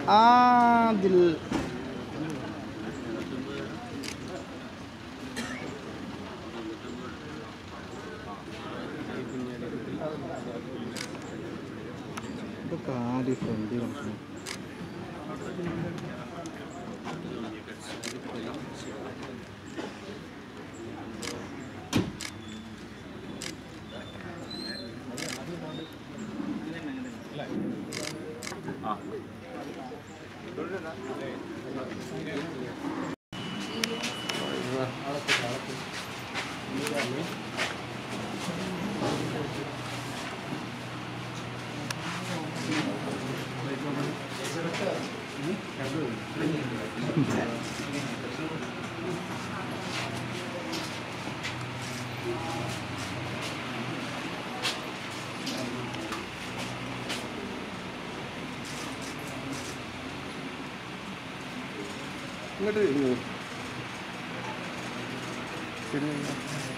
ആദിൽ ഇതൊക്കെ ആദ്യം ഫ്രണ്ട് കാണിച്ചു ഇങ്ങോട്ട് തിരിഞ്ഞു. തിരിഞ്ഞു.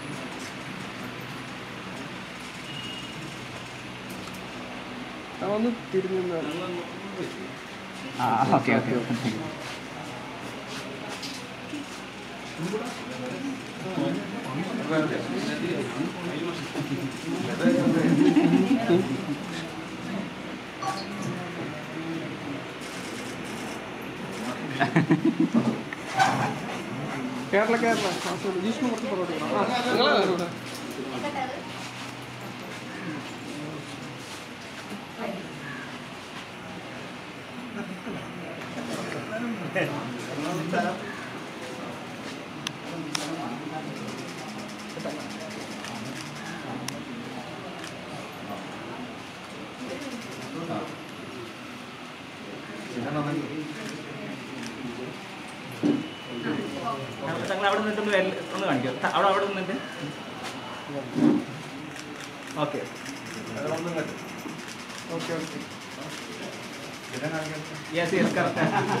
ആ, ഒന്ന് തിരിഞ്ഞു നിന്ന്. ആ ഓക്കെ ഓക്കെ കേരള കേരള കാസർഗോഡ് ജിഷ്ണു കുറച്ച് പുറകോട്ട് പോകണം. ആ, നിങ്ങളെ ഇവിടെ. ഞങ്ങൾ അവിടെ നിന്നിട്ട് ഒന്ന് വരല്- ഒന്ന് കാണിക്കാം ത- അവിടെ അവിടെ നിന്നിട്ട് okay okay okay yes yes correct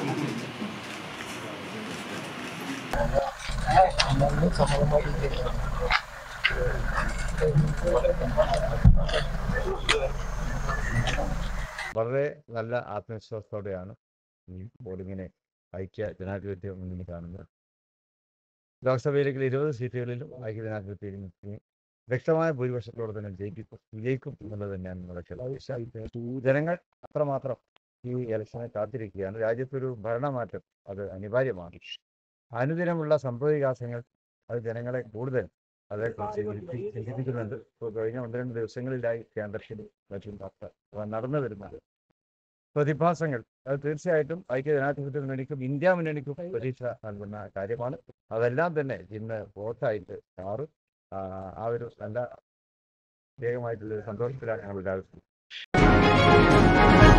വളരെ നല്ല ആത്മവിശ്വാസത്തോടെയാണ് ഈ പോളിങ്ങിനെ ഐക്യ ജനാധിപത്യ മുന്നണി കാണുന്നത് ലോക്സഭയിലേക്ക് ഇരുപത് സീറ്റുകളിലും ഐക്യ ജനാധിപത്യ മുന്നണി വ്യക്തമായ ഭൂരിപക്ഷത്തോടെ തന്നെ ജയിക്കും വിജയിക്കും എന്നുള്ളത് തന്നെയാണ് നമ്മുടെ വിശ്വാസം ജനങ്ങൾ അത്രമാത്രം ഈ ഇലക്ഷനെ കാത്തിരിക്കുകയാണ് രാജ്യത്തൊരു ഭരണമാറ്റം അത് അനിവാര്യമാണ് അനുദിനമുള്ള സംഭവവികാസങ്ങൾ അത് ജനങ്ങളെ കൂടുതൽ അതേക്കുറിച്ച് ചിന്തി- ചിന്തിപ്പിക്കുന്നുണ്ട് ഇപ്പോൾ കഴിഞ്ഞ ഒന്ന് രണ്ട് ദിവസങ്ങളിലായി കേന്ദ്രത്തിൽ മറ്റും ഒക്കെ നടന്നു വരുന്നത് പ്രതിഭാസങ്ങൾ അത് തീർച്ചയായിട്ടും ഐക്യ ജനാധിപത്യ മുന്നണിക്കും ഇന്ത്യ മുന്നണിക്കും പ്രതീക്ഷ നൽകുന്ന കാര്യമാണ് അതെല്ലാം തന്നെ ഇന്ന് വോട്ടായിട്ട് മാറും ആ ആ ഒരു നല്ല പ്രത്യേകമായിട്ടുള്ള ഒരു സന്തോഷത്തിലാണ് ഞങ്ങൾ എല്ലാവരും